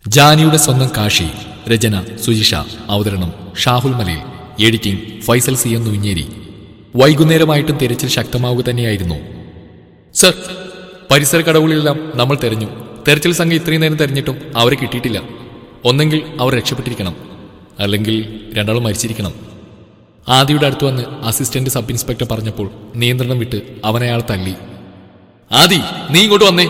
ജാനിയുടെ സ്വന്തം കാശി രചന സുജിഷ അവതരണം Shahul Malayil editing Faisal C M Nunjeri വൈകുന്നേരമായിട്ടും തിരച്ചിൽ ശക്തമാവുക തന്നെയായിരുന്നു സർ പരിസര കടവുകളിലെല്ലാം നമ്മൾ തെരഞ്ഞു തെരച്ചിൽ സംഘം ഇത്രയും നേരം തെരഞ്ഞിട്ടും അവരെ കിട്ടിയിട്ടില്ല ഒന്നെങ്കിൽ അവർ രക്ഷപ്പെട്ടിരിക്കണം അല്ലെങ്കിൽ രണ്ടാളും മരിച്ചിരിക്കണം ആദിയുടെ അടുത്ത് വന്ന് അസിസ്റ്റന്റ് സബ് ഇൻസ്പെക്ടർ പറഞ്ഞപ്പോൾ നിയന്ത്രണം വിട്ട് അവനെ അയാൾ തല്ലി ആദി നീ ഇങ്ങോട്ട് വന്നേ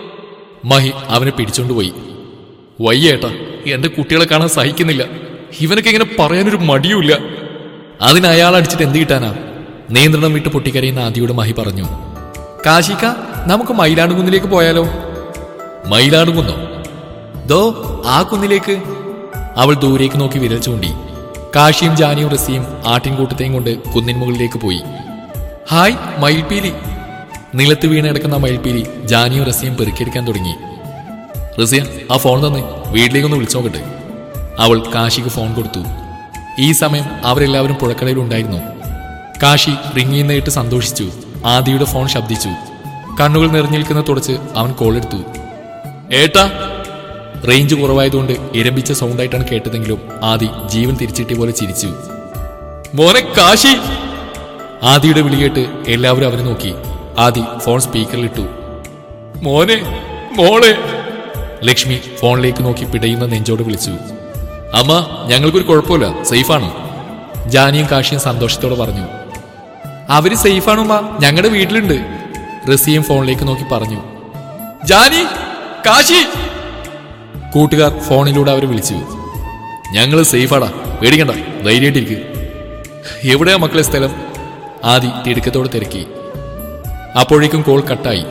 മഹി അവനെ പിടിച്ചോണ്ടുപോയി വയ്യേട്ടാ എന്റെ കുട്ടികളെ കാണാൻ സഹിക്കുന്നില്ല ഇവനൊക്കെ ഇങ്ങനെ പറയാനൊരു മടിയുമില്ല അതിന് അയാൾ അടിച്ചിട്ട് എന്ത് കിട്ടാനാ നിയന്ത്രണം വിട്ട് പൊട്ടിക്കരയുന്ന ആദിയോട് മഹി പറഞ്ഞു കാശിക്ക നമുക്ക് മയിലാട് കുന്നിലേക്ക് പോയാലോ മയിലാട് കുന്നോ ദോ ആ കുന്നിലേക്ക് അവൾ ദൂരേക്ക് നോക്കി വിരൽ ചൂണ്ടി കാശിയും ജാനിയും റസിയും ആട്ടിൻകൂട്ടത്തെയും കൊണ്ട് കുന്നിൻ മുകളിലേക്ക് പോയി ഹായ് മയിൽപീലി നിലത്ത് വീണ് കിടക്കുന്ന മയിൽപീലി ജാനിയും റസിയും പെറുക്കിയെടുക്കാൻ തുടങ്ങി റസിയ ആ ഫോൺ തന്നെ വീട്ടിലേക്കൊന്ന് വിളിച്ചു നോക്കട്ടെ അവൾ കാശിക്ക് ഫോൺ കൊടുത്തു ഈ സമയം അവരെല്ലാവരും പുഴക്കടയിൽ ഉണ്ടായിരുന്നു കാശി റിങ് ചെയ്യുന്നതായിട്ട് സന്തോഷിച്ചു ആദിയുടെ ഫോൺ ശബ്ദിച്ചു കണ്ണുകൾ നിറഞ്ഞു നിൽക്കുന്ന തുടച്ച് അവൻ കോൾ എടുത്തു ഏട്ടാ റേഞ്ച് കുറവായതുകൊണ്ട് ഇരമ്പിച്ച സൗണ്ടായിട്ടാണ് കേട്ടതെങ്കിലും ആദി ജീവൻ തിരിച്ചിട്ടിയ പോലെ ചിരിച്ചു മോനെ കാശി ആദിയുടെ വിളി കേട്ട് എല്ലാവരും അവനെ നോക്കി ആദി ഫോൺ സ്പീക്കറിലിട്ടു മോനെ മോളെ ലക്ഷ്മി ഫോണിലേക്ക് നോക്കി പിടയുന്ന നെഞ്ചോട് വിളിച്ചു അമ്മ ഞങ്ങൾക്കൊരു കുഴപ്പമില്ല സേഫാണ് ജാനിയും കാശിയും സന്തോഷത്തോടെ പറഞ്ഞു അവര് സേഫാണുമ്മ ഞങ്ങളുടെ വീട്ടിലുണ്ട് റസിയും ഫോണിലേക്ക് നോക്കി പറഞ്ഞു ജാനി കാശി കൂട്ടുകാർ ഫോണിലൂടെ അവരെ വിളിച്ചു ഞങ്ങൾ സേഫാടാ പേടിക്കണ്ട ധൈര്യമായിട്ടിരിക്കുക എവിടെയാ മക്കളെ സ്ഥലം ആദി തിടുക്കത്തോടെ തിരക്കി അപ്പോഴേക്കും കോൾ കട്ടായി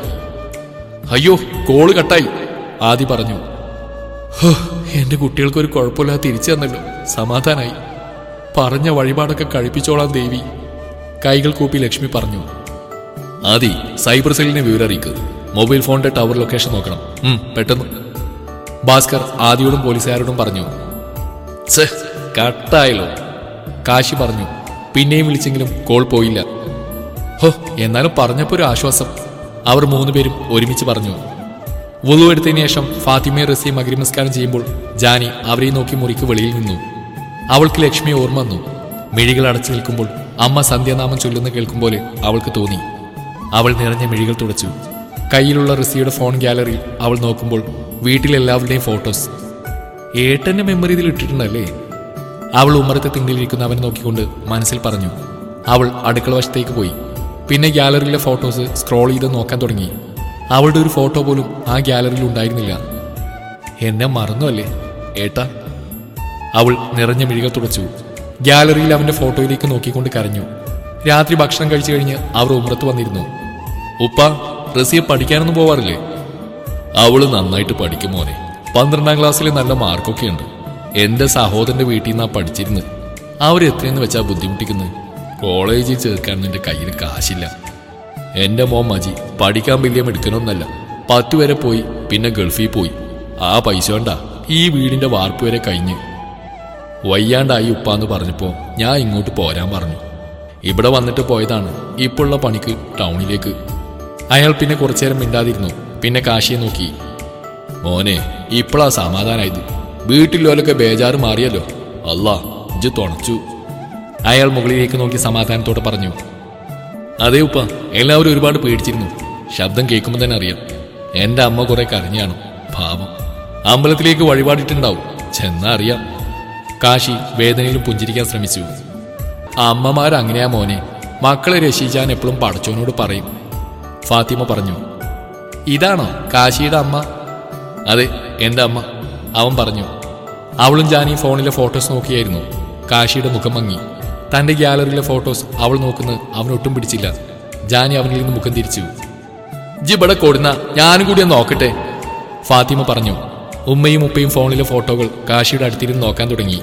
അയ്യോ കോള് കട്ടായി ആദി പറഞ്ഞു "ഹോ, എന്റെ കുട്ടികൾക്ക് ഒരു കുഴപ്പമില്ലാതെ തിരിച്ചു തന്നല്ലോ സമാധാനായി പറഞ്ഞ വഴിപാടൊക്കെ കഴിപ്പിച്ചോളാം ദേവി കൈകൾ കൂപ്പി ലക്ഷ്മി പറഞ്ഞു ആദി സൈബർ സെല്ലിനെ വിവരം അറിയിക്കുക മൊബൈൽ ഫോണിന്റെ ടവർ ലൊക്കേഷൻ നോക്കണം ഉം, പെട്ടെന്ന് ഭാസ്കർ ആദിയോടും പോലീസുകാരോടും പറഞ്ഞു "ഛെ, കട്ടായല്ലോ കാശി പറഞ്ഞു പിന്നെയും വിളിച്ചെങ്കിലും കോൾ പോയില്ല ഹോ എന്നാലും പറഞ്ഞപ്പോ ഒരു ആശ്വാസം അവർ മൂന്നുപേരും ഒരുമിച്ച് പറഞ്ഞു വുളു എടുത്തതിന് ശേഷം ഫാത്തിമയും റസിയും അഗ്രിമസ്കാരം ചെയ്യുമ്പോൾ ജാനി അവരെ നോക്കി മുറിക്ക് വെളിയിൽ നിന്നു അവൾക്ക് ലക്ഷ്മി ഓർമ്മ വന്നു മിഴികൾ അടച്ചു നിൽക്കുമ്പോൾ അമ്മ സന്ധ്യാനാമം ചൊല്ലുന്ന കേൾക്കും പോലെ അവൾക്ക് തോന്നി അവൾ നിറഞ്ഞ മിഴികൾ തുടച്ചു കയ്യിലുള്ള റസിയുടെ ഫോൺ ഗാലറിയിൽ അവൾ നോക്കുമ്പോൾ വീട്ടിലെല്ലാവരുടെയും ഫോട്ടോസ് ഏട്ടന്റെ മെമ്മറി ഇതിൽ ഇട്ടിട്ടുണ്ടല്ലേ അവൾ ഉമ്മറത്തെ തിണ്ടിലിരിക്കുന്ന അവനെ നോക്കിക്കൊണ്ട് മനസ്സിൽ പറഞ്ഞു അവൾ അടുക്കള വശത്തേക്ക് പോയി പിന്നെ ഗാലറിയിലെ ഫോട്ടോസ് സ്ക്രോൾ ചെയ്ത് നോക്കാൻ തുടങ്ങി അവളുടെ ഒരു ഫോട്ടോ പോലും ആ ഗാലറിയിൽ ഉണ്ടായിരുന്നില്ല എന്നെ മറന്നു അല്ലേ ഏട്ടാ അവൾ നിറഞ്ഞ മിഴികൾ തുടച്ചു ഗാലറിയിൽ അവന്റെ ഫോട്ടോയിലേക്ക് നോക്കിക്കൊണ്ട് കരഞ്ഞു രാത്രി ഭക്ഷണം കഴിച്ചു കഴിഞ്ഞ് അവർ ഉമ്മറത്ത് വന്നിരുന്നു ഉപ്പ റസിയെ പഠിക്കാനൊന്നും പോവാറില്ലേ അവള് നന്നായിട്ട് പഠിക്കും മോനെ പന്ത്രണ്ടാം ക്ലാസ്സിൽ നല്ല മാർക്കൊക്കെ ഉണ്ട് എന്റെ സഹോദരന്റെ വീട്ടിൽ നിന്നാ പഠിച്ചിരുന്നത് അവരെത്രയെന്ന് വെച്ചാ ബുദ്ധിമുട്ടിക്കുന്നത് കോളേജിൽ ചേർക്കാൻ നിന്റെ കയ്യിൽ കാശില്ല എന്റെ മോൻ മജി പഠിക്കാൻ വലിയ മെടുക്കനൊന്നല്ല പത്ത് വരെ പോയി പിന്നെ ഗൾഫിൽ പോയി ആ പൈസ കൊണ്ടാ ഈ വീടിന്റെ വാർപ്പ് വരെ കഴിഞ്ഞ് വയ്യാണ്ടായി ഉപ്പാന്ന് പറഞ്ഞപ്പോ ഞാൻ ഇങ്ങോട്ട് പോരാൻ പറഞ്ഞു ഇവിടെ വന്നിട്ട് പോയതാണ് ഇപ്പോഴുള്ള പണിക്ക് ടൗണിലേക്ക് അയാൾ പിന്നെ കുറച്ചേരം മിണ്ടാതിരുന്നു പിന്നെ കാശിയെ നോക്കി മോനെ ഇപ്പോഴാ സമാധാനായത് വീട്ടിലോലൊക്കെ ബേജാറ് മാറിയല്ലോ അല്ലാ ഇജ് തുണച്ചു അയാൾ മുകളിലേക്ക് നോക്കി സമാധാനത്തോടെ പറഞ്ഞു അതെ ഉപ്പ എല്ലാവരും ഒരുപാട് പേടിച്ചിരുന്നു ശബ്ദം കേൾക്കുമ്പോൾ തന്നെ അറിയാം എന്റെ അമ്മ കുറെ കരഞ്ഞാണ് പാവം അമ്പലത്തിലേക്ക് വഴിപാടിട്ടുണ്ടാവും ചെന്നാ അറിയാം കാശി വേദനയിലും പുഞ്ചിരിക്കാൻ ശ്രമിച്ചു അമ്മമാരങ്ങനെയാ മോനെ മക്കളെ രക്ഷിക്കാൻ എപ്പോഴും പടച്ചോനോട് പറയും ഫാത്തിമ പറഞ്ഞു ഇതാണോ കാശിയുടെ അമ്മ അതെ എന്റെ അമ്മ അവൻ പറഞ്ഞു അവളും ജാനി ഫോണിലെ ഫോട്ടോസ് നോക്കിയായിരുന്നു കാശിയുടെ മുഖം മങ്ങി തന്റെ ഗ്യാലറിയിലെ ഫോട്ടോസ് അവൾ നോക്കുന്നത് അവനൊട്ടും പിടിച്ചില്ല ജാനി അവനിൽ നിന്ന് മുഖം തിരിച്ചു ജിബടെ കൊടുന്ന ഞാനും കൂടി ഒന്ന് നോക്കട്ടെ ഫാത്തിമ പറഞ്ഞു ഉമ്മയും ഉപ്പയും ഫോണിലെ ഫോട്ടോകൾ കാശിയുടെ അടുത്തിരുന്ന് നോക്കാൻ തുടങ്ങി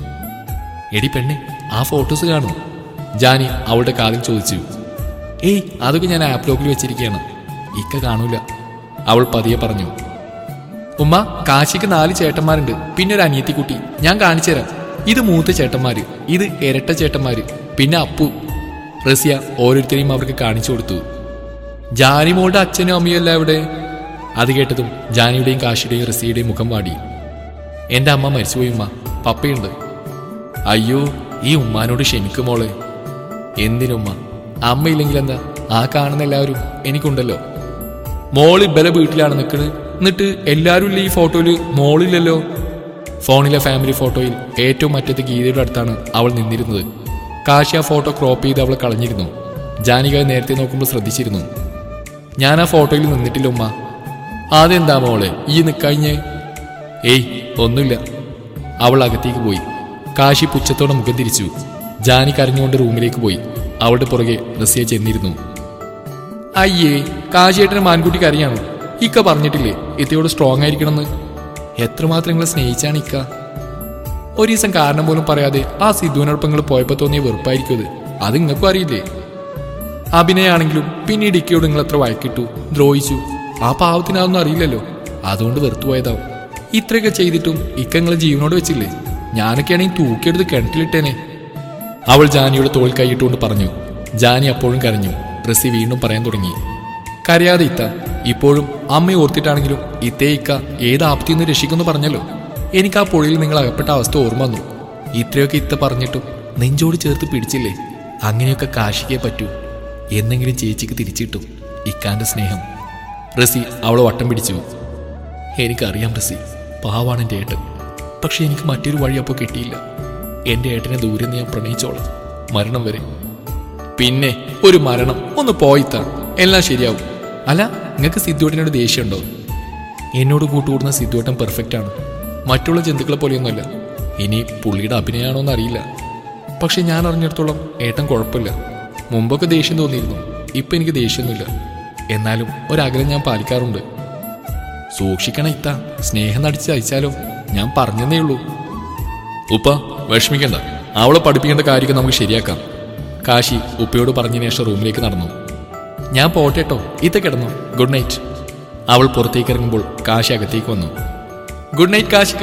എടി പെണ്ണെ ആ ഫോട്ടോസ് കാണും ജാനി അവളുടെ കാതിൽ ചോദിച്ചു ഏയ് അതൊക്കെ ഞാൻ ആപ്പ് ലോക്കിൽ വെച്ചിരിക്കുകയാണ് ഇക്ക കാണൂല അവൾ പതിയെ പറഞ്ഞു ഉമ്മ കാശിക്ക് നാല് ചേട്ടന്മാരുണ്ട് പിന്നെ ഒരു അനിയത്തിക്കുട്ടി ഞാൻ കാണിച്ചു തരാം ഇത് മൂത്ത ചേട്ടന്മാര് ഇത് ഇരട്ട ചേട്ടന്മാര് പിന്നെ അപ്പു റസിയ ഓരോരുത്തരെയും അവർക്ക് കാണിച്ചു കൊടുത്തു ജാനിമോളുടെ അച്ഛനും അമ്മയും എല്ലാം എവിടെ അത് കേട്ടതും ജാനിയുടെയും കാശിയുടെയും റസിയുടെയും മുഖം വാടി എൻ്റെ അമ്മ മരിച്ചുപോയി ഉമ്മ പപ്പയുണ്ട് അയ്യോ ഈ ഉമ്മാനോട് ക്ഷമിക്കും മോളെ എന്തിനുമ്മ അമ്മയില്ലെങ്കിൽ എന്താ ആ കാണുന്ന എല്ലാവരും എനിക്കുണ്ടല്ലോ മോള് ബല വീട്ടിലാണ് നിൽക്കുന്നത് എന്നിട്ട് എല്ലാവരും ഇല്ല ഈ ഫോട്ടോയില് മോളില്ലല്ലോ ഫോണിലെ ഫാമിലി ഫോട്ടോയിൽ ഏറ്റവും അറ്റത്ത് ഗീതയുടെ അടുത്താണ് അവൾ നിന്നിരുന്നത് കാശി ആ ഫോട്ടോ ക്രോപ്പ് ചെയ്ത് അവൾ കളഞ്ഞിരുന്നു ജാനിക നേരത്തെ നോക്കുമ്പോൾ ശ്രദ്ധിച്ചിരുന്നു ഞാൻ ആ ഫോട്ടോയിൽ നിന്നിട്ടില്ല ഉമ്മ അതെന്താ മോളെ ഈ നിക്കഴിഞ്ഞ് ഏയ് ഒന്നുമില്ല അവൾ അകത്തേക്ക് പോയി കാശി പുച്ഛത്തോടെ മുഖം തിരിച്ചു ജാനി കരഞ്ഞുകൊണ്ട് റൂമിലേക്ക് പോയി അവളുടെ പുറകെ റസിയ ചെന്നിരുന്നു അയ്യേ കാശിയേട്ടന് മാൻകുട്ടിക്ക് അറിയാണോ ഇക്ക പറഞ്ഞിട്ടില്ലേ ഇത്തയോട് സ്ട്രോങ് ആയിരിക്കണമെന്ന് എത്രമാത്രം നിങ്ങളെ സ്നേഹിച്ചാണ് ഇക്ക ഒരു ദിവസം കാരണം പോലും പറയാതെ ആ സിദ്ധുവിനോടൊപ്പം നിങ്ങൾ പോയപ്പോൾ തോന്നിയ വെറുപ്പായിരിക്കും അത് അത് നിങ്ങൾക്കും അറിയില്ലേ അഭിനയാണെങ്കിലും പിന്നീട് ഇക്കയോട് നിങ്ങൾ എത്ര വഴക്കിട്ടു ദ്രോഹിച്ചു ആ പാവത്തിന് അതൊന്നും അറിയില്ലല്ലോ അതുകൊണ്ട് വെറുത്തു പോയതാവും ഇത്രയൊക്കെ ചെയ്തിട്ടും ഇക്ക നിങ്ങളെ ജീവനോട് വെച്ചില്ലേ ഞാനൊക്കെയാണെങ്കിൽ തൂക്കിയെടുത്ത് കിണറ്റിലിട്ടേനെ അവൾ ജാനിയുടെ തോൾ കൈയിട്ടുകൊണ്ട് പറഞ്ഞു ജാനി അപ്പോഴും കരഞ്ഞു റസി വീണ്ടും പറയാൻ തുടങ്ങി കരയാതെ ഇത്ത ഇപ്പോഴും അമ്മയെ ഓർത്തിട്ടാണെങ്കിലും ഇത്തേ ഇക്ക ഏത് ആപത്തിൽ നിന്ന് രക്ഷിക്കുമെന്ന് പറഞ്ഞല്ലോ എനിക്ക് ആ പുഴയിൽ നിങ്ങൾ അകപ്പെട്ട അവസ്ഥ ഓർമ്മ വന്നു ഇത്രയൊക്കെ ഇത്ത പറഞ്ഞിട്ടും നെഞ്ചോട് ചേർത്ത് പിടിച്ചില്ലേ അങ്ങനെയൊക്കെ കാശിക്കേ പറ്റൂ എന്നെങ്കിലും ചേച്ചിക്ക് തിരിച്ചിട്ടും ഇക്കാന്റെ സ്നേഹം റസി അവളെ വട്ടം പിടിച്ചു എനിക്കറിയാം റസി പാവാണ് എൻ്റെ ഏട്ടൻ പക്ഷെ എനിക്ക് മറ്റൊരു വഴി അപ്പോൾ കിട്ടിയില്ല എൻ്റെ ഏട്ടനെ ദൂരെ നിന്ന് ഞാൻ പ്രണയിച്ചോളാം മരണം വരെ പിന്നെ ഒരു മരണം ഒന്ന് പോയിത്ത എല്ലാം ശരിയാവും അല്ല നിങ്ങൾക്ക് സിദ്ധുവേട്ടനോട് ദേഷ്യമുണ്ടോ എന്നോട് കൂട്ടുകൂടുന്ന സിദ്ധുവേട്ടൻ പെർഫെക്റ്റ് ആണ് മറ്റുള്ള ജന്തുക്കളെ പോലെയൊന്നുമല്ല ഇനി പുള്ളിയുടെ അഭിനയമാണോ എന്നറിയില്ല പക്ഷെ ഞാൻ അറിഞ്ഞിടത്തോളം ഏട്ടൻ കുഴപ്പമില്ല മുമ്പൊക്കെ ദേഷ്യം തോന്നിയിരുന്നു ഇപ്പൊ എനിക്ക് ദേഷ്യമൊന്നുമില്ല എന്നാലും ഒരകലം ഞാൻ പാലിക്കാറുണ്ട് സൂക്ഷിക്കണം ഇത്ത സ്നേഹം നടിച്ച് അയച്ചാലോ ഞാൻ പറഞ്ഞതേ ഉള്ളൂ ഉപ്പ വിഷമിക്കണ്ട അവളെ പഠിപ്പിക്കേണ്ട കാര്യമൊക്കെ നമുക്ക് ശരിയാക്കാം കാശി ഉപ്പയോട് പറഞ്ഞതിന് ശേഷം റൂമിലേക്ക് നടന്നു ഞാൻ പോട്ടെട്ടോ ഇത്ത കിടന്നു ഗുഡ് നൈറ്റ് അവൾ പുറത്തേക്ക് ഇറങ്ങുമ്പോൾ കാശി അകത്തേക്ക് വന്നു ഗുഡ് നൈറ്റ് കാശിക്ക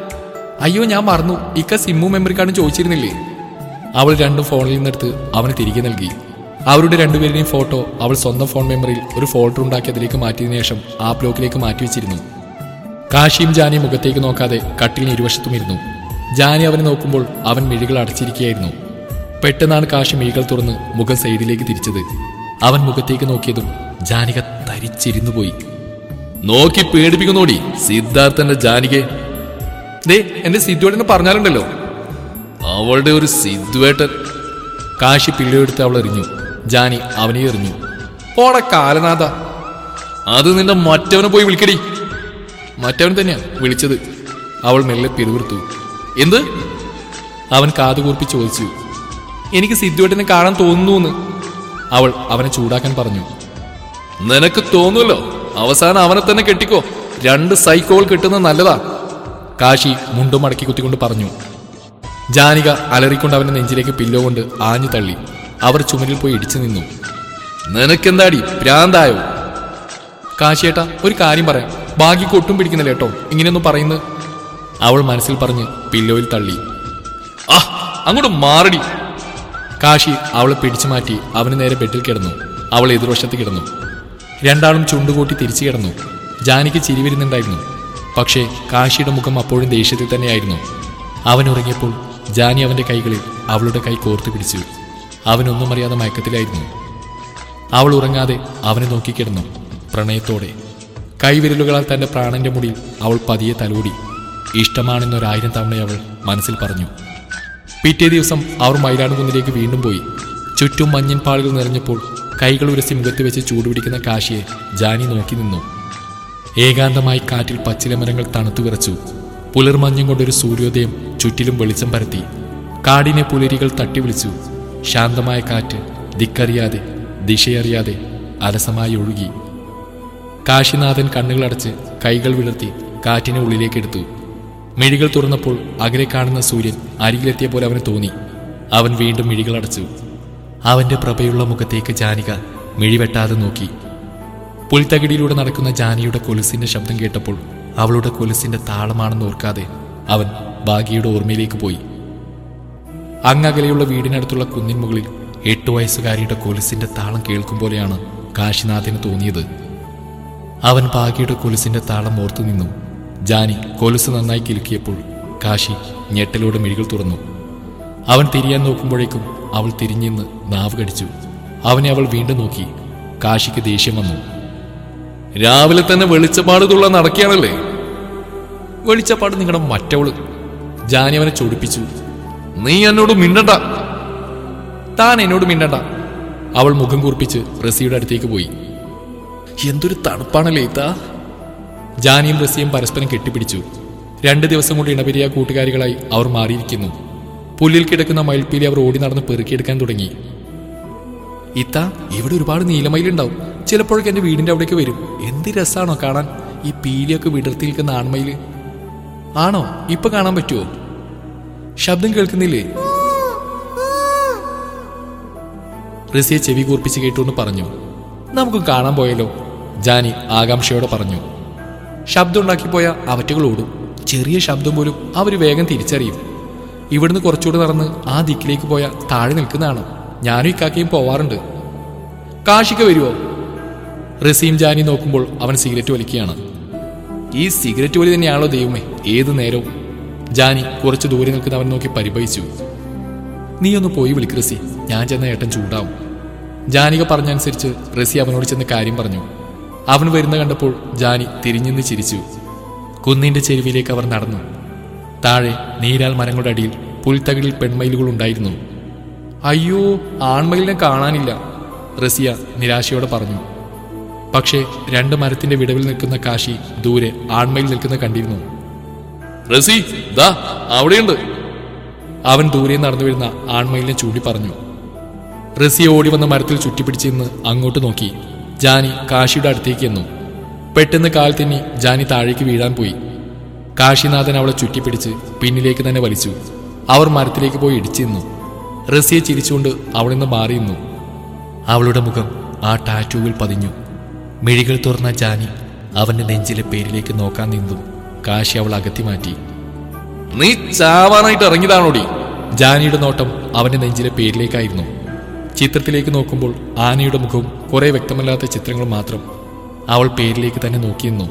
അയ്യോ ഞാൻ മറന്നു ഇക്ക സിമ്മു മെമ്മറി കാർഡും ചോദിച്ചിരുന്നില്ലേ അവൾ രണ്ടും ഫോണിൽ നിന്നെടുത്ത് അവന് തിരികെ നൽകി അവരുടെ രണ്ടുപേരുടെയും ഫോട്ടോ അവൾ സ്വന്തം ഫോൺ മെമ്മറിയിൽ ഒരു ഫോൾഡർ ഉണ്ടാക്കി അതിലേക്ക് മാറ്റിയതിനു ശേഷം ആ ബ്ലോക്കിലേക്ക് മാറ്റി വെച്ചിരുന്നു കാശിയും ജാനിയും മുഖത്തേക്ക് നോക്കാതെ കട്ടിലിന് ഇരുവശത്തും ഇരുന്നു ജാനി അവനെ നോക്കുമ്പോൾ അവൻ മിഴികൾ അടച്ചിരിക്കുകയായിരുന്നു പെട്ടെന്നാണ് കാശി മിഴികൾ തുറന്ന് മുഖം സൈഡിലേക്ക് തിരിച്ചത് അവൻ മുഖത്തേക്ക് നോക്കിയതും ജാനിക തരിച്ചിരുന്നു പോയി നോക്കി പേടിപ്പിക്കുന്നോടി സിദ്ധാർത്ഥന്റെ ജാനികെ ദേ എന്റെ സിദ്ധുവേട്ടനെ പറഞ്ഞാലുണ്ടല്ലോ അവളുടെ ഒരു സിദ്ധുവേട്ടൻ കാശി പിള്ളയെടുത്ത് അവൾ എറിഞ്ഞു ജാനി അവനെ എറിഞ്ഞു പോട കാലനാഥ അത് നിന്റെ മറ്റവനെ പോയി വിളിക്കടി മറ്റവൻ തന്നെയാ വിളിച്ചത് അവൾ മെല്ലെ പിറുവിറുത്തു എന്ത് അവൻ കാതുകൂർപ്പി ചോദിച്ചു എനിക്ക് സിദ്ധുവേട്ടനെ കാണാൻ തോന്നുന്നു അവൾ അവനെ ചൂടാക്കാൻ പറഞ്ഞു നിനക്ക് തോന്നുമല്ലോ അവസാനം അവനെ തന്നെ കെട്ടിക്കോ രണ്ട് സൈക്കോൾ കിട്ടുന്നത് നല്ലതാ കാശി മുണ്ടും മടക്കി കുത്തിക്കൊണ്ട് പറഞ്ഞു ജാനിക അലറിക്കൊണ്ട് അവന്റെ നെഞ്ചിലേക്ക് പില്ലോ കൊണ്ട് ആഞ്ഞു തള്ളി അവർ ചുമരിൽ പോയി ഇടിച്ചു നിന്നു നിനക്കെന്താടി ഭ്രാന്തായോ കാശിയേട്ടാ ഒരു കാര്യം പറയാം ഭാഗ്യക്ക് ഒട്ടും പിടിക്കുന്നില്ല കേട്ടോ ഇങ്ങനെയൊന്നും പറയുന്നത് അവൾ മനസ്സിൽ പറഞ്ഞ് പില്ലോയിൽ തള്ളി ആ അങ്ങോട്ട് മാറടി കാശി അവളെ പിടിച്ചു മാറ്റി അവന് നേരെ ബെഡിൽ കിടന്നു അവൾ എതിർവശത്ത് കിടന്നു രണ്ടാളും ചുണ്ടുകൂട്ടി തിരിച്ചു കിടന്നു ജാനിക്ക് ചിരി വരുന്നുണ്ടായിരുന്നു പക്ഷേ കാശിയുടെ മുഖം അപ്പോഴും ദേഷ്യത്തിൽ തന്നെയായിരുന്നു അവൻ ഉറങ്ങിയപ്പോൾ ജാനി അവന്റെ കൈകളിൽ അവളുടെ കൈ കോർത്തു പിടിച്ചു അവനൊന്നും അറിയാതെ മയക്കത്തിലായിരുന്നു അവൾ ഉറങ്ങാതെ അവനെ നോക്കിക്കിടന്നു പ്രണയത്തോടെ കൈവിരലുകളാൽ തന്റെ പ്രാണന്റെ മുടിയിൽ അവൾ പതിയെ തലോടി ഇഷ്ടമാണെന്നൊരായിരം തവണ അവൾ മനസ്സിൽ പറഞ്ഞു പിറ്റേ ദിവസം അവർ മൈലാടുകുന്നിലേക്ക് വീണ്ടും പോയി ചുറ്റും മഞ്ഞൻ പാളുകൾ നിറഞ്ഞപ്പോൾ കൈകൾ ഉരസി മുഖത്ത് വെച്ച് ചൂടുപിടിക്കുന്ന കാശിയെ ജാനി നോക്കി നിന്നു ഏകാന്തമായി കാറ്റിൽ പച്ചിലമരങ്ങൾ തണുത്തു വിറച്ചു പുലർമഞ്ഞും കൊണ്ടൊരു സൂര്യോദയം ചുറ്റിലും വെളിച്ചം പരത്തി കാടിനെ പുലരികൾ തട്ടി വിളിച്ചു ശാന്തമായ കാറ്റ് ദിക്കറിയാതെ ദിശയറിയാതെ അലസമായി ഒഴുകി കാശിനാഥൻ കണ്ണുകളടച്ച് കൈകൾ വിളർത്തി കാറ്റിനെ ഉള്ളിലേക്കെടുത്തു മിഴികൾ തുറന്നപ്പോൾ അകലെ കാണുന്ന സൂര്യൻ അരികിലെത്തിയ പോലെ അവന് തോന്നി അവൻ വീണ്ടും മിഴികൾ അടച്ചു അവന്റെ പ്രഭയുള്ള മുഖത്തേക്ക് ജാനിക മിഴിവെട്ടാതെ നോക്കി പുൽത്തകിടിയിലൂടെ നടക്കുന്ന ജാനിയുടെ കൊലുസിന്റെ ശബ്ദം കേട്ടപ്പോൾ അവളുടെ കൊലുസിന്റെ താളമാണെന്ന് ഓർക്കാതെ അവൻ ഭാഗ്യയുടെ ഓർമ്മയിലേക്ക് പോയി അങ്ങകലെയുള്ള വീടിനടുത്തുള്ള കുന്നിൻ മുകളിൽ എട്ടു വയസ്സുകാരിയുടെ കൊലുസിന്റെ താളം കേൾക്കും പോലെയാണ് കാശിനാഥിന് തോന്നിയത് അവൻ ഭാഗ്യയുടെ കൊലുസിന്റെ താളം ഓർത്തു നിന്നു ജാനി കൊലുസ് നന്നായി കിലുക്കിയപ്പോൾ കാശി ഞെട്ടലോടെ മിഴികൾ തുറന്നു അവൻ തിരിയാൻ നോക്കുമ്പോഴേക്കും അവൾ തിരിഞ്ഞിന്ന് നാവ് കടിച്ചു അവനെ അവൾ വീണ്ടും നോക്കി കാശിക്ക് ദേഷ്യം വന്നു രാവിലെ തന്നെ വെളിച്ചപ്പാട് തുള്ള നടക്കുകയാണല്ലേ വെളിച്ചപ്പാട് നിങ്ങളുടെ മറ്റവള് ജാനി അവനെ ചൊടിപ്പിച്ചു നീ എന്നോട് മിണ്ടണ്ട താൻ എന്നോട് മിണ്ടണ്ട അവൾ മുഖം കൂർപ്പിച്ച് റസിയുടെ അടുത്തേക്ക് പോയി എന്തൊരു തണുപ്പാണല്ലേ ഇത്താ ജാനിയും റസിയും പരസ്പരം കെട്ടിപ്പിടിച്ചു രണ്ട് ദിവസം കൊണ്ട് ഇണപിരിയ കൂട്ടുകാരികളായി അവർ മാറിയിരിക്കുന്നു പുല്ലിൽ കിടക്കുന്ന മയിൽപ്പീലി അവർ ഓടി നടന്ന് പെറുക്കിയെടുക്കാൻ തുടങ്ങി ഇത്ത ഇവിടെ ഒരുപാട് നീലമയിലുണ്ടാവും ചിലപ്പോഴൊക്കെ എന്റെ വീടിന്റെ അവിടേക്ക് വരും എന്ത് രസാണോ കാണാൻ ഈ പീലിയൊക്കെ വിടർത്തി നിൽക്കുന്ന ആൺമയില് ആണോ ഇപ്പൊ കാണാൻ പറ്റുമോ ശബ്ദം കേൾക്കുന്നില്ലേ റസിയെ ചെവി കൂർപ്പിച്ച് കേട്ടുകൊണ്ട് പറഞ്ഞു നമുക്ക് കാണാൻ പോയല്ലോ ജാനി ആകാംക്ഷയോടെ പറഞ്ഞു ശബ്ദം ഉണ്ടാക്കിപ്പോയ അവറ്റകൾ ഓടും ചെറിയ ശബ്ദം പോലും അവർ വേഗം തിരിച്ചറിയും ഇവിടുന്ന് കുറച്ചുകൂടെ നടന്ന് ആ ദിക്കിലേക്ക് പോയ താഴെ നിൽക്കുന്നതാണ് ഞാനും ഇക്കാക്കയും പോവാറുണ്ട് കാശിക്ക് വരുമോ റസീം ജാനി നോക്കുമ്പോൾ അവൻ സിഗരറ്റ് വലിക്കുകയാണ് ഈ സിഗരറ്റ് വലി തന്നെയാണല്ലോ ദൈവമേ ഏത് നേരവും ജാനി കുറച്ച് ദൂരെ നിൽക്കുന്ന അവൻ നോക്കി പരിഭവിച്ചു നീ ഒന്ന് പോയി വിളിക്ക് റസി ഞാൻ ചെന്ന ഏട്ടൻ ചൂടാവും ജാനിക പറഞ്ഞനുസരിച്ച് റസി അവനോട് ചെന്ന് കാര്യം പറഞ്ഞു അവൻ വരുന്ന കണ്ടപ്പോൾ ജാനി തിരിഞ്ഞെന്ന് ചിരിച്ചു കുന്നിന്റെ ചെരുവിലേക്ക് അവർ നടന്നു താഴെ നീരാൽ മരങ്ങളുടെ അടിയിൽ പുൽത്തകിടിൽ പെൺമയിലുകൾ ഉണ്ടായിരുന്നു അയ്യോ ആൺമയിലിനെ കാണാനില്ല റസിയ നിരാശയോടെ പറഞ്ഞു പക്ഷേ രണ്ട് മരത്തിന്റെ വിടവിൽ നിൽക്കുന്ന കാശി ദൂരെ ആൺമയിൽ നിൽക്കുന്ന കണ്ടിരുന്നു റസി ദാ അവിടെയുണ്ട് അവൻ ദൂരെ നടന്നു വരുന്ന ആൺമയിലിനെ ചൂണ്ടി പറഞ്ഞു റസിയ ഓടി വന്ന മരത്തിൽ ചുറ്റിപ്പിടിച്ച് നിന്ന് അങ്ങോട്ട് നോക്കി ജാനി കാശിയുടെ അടുത്തേക്ക് എന്നു പെട്ടെന്ന് കാൽ തെന്നി ജാനി താഴേക്ക് വീഴാൻ പോയി കാശിനാഥൻ അവളെ ചുറ്റിപ്പിടിച്ച് പിന്നിലേക്ക് തന്നെ വലിച്ചു അവർ മരത്തിലേക്ക് പോയി ഇടിച്ചു നിന്നു റസിയെ ചിരിച്ചുകൊണ്ട് അവളിൽ നിന്ന് മാറി നിന്നു അവളുടെ മുഖം ആ ടാറ്റൂവിൽ പതിഞ്ഞു മിഴികൾ തുറന്ന ജാനി അവന്റെ നെഞ്ചിലെ പേരിലേക്ക് നോക്കാൻ നിന്നു കാശി അവൾ അകത്തി മാറ്റി നീ ചാവാനായിട്ട് ഇറങ്ങിയതാണോടി ജാനിയുടെ നോട്ടം അവന്റെ നെഞ്ചിലെ പേരിലേക്കായിരുന്നു ചിത്രത്തിലേക്ക് നോക്കുമ്പോൾ ആനയുടെ മുഖവും കുറെ വ്യക്തമല്ലാത്ത ചിത്രങ്ങൾ മാത്രം അവൾ പേരിലേക്ക് തന്നെ നോക്കിയിരുന്നു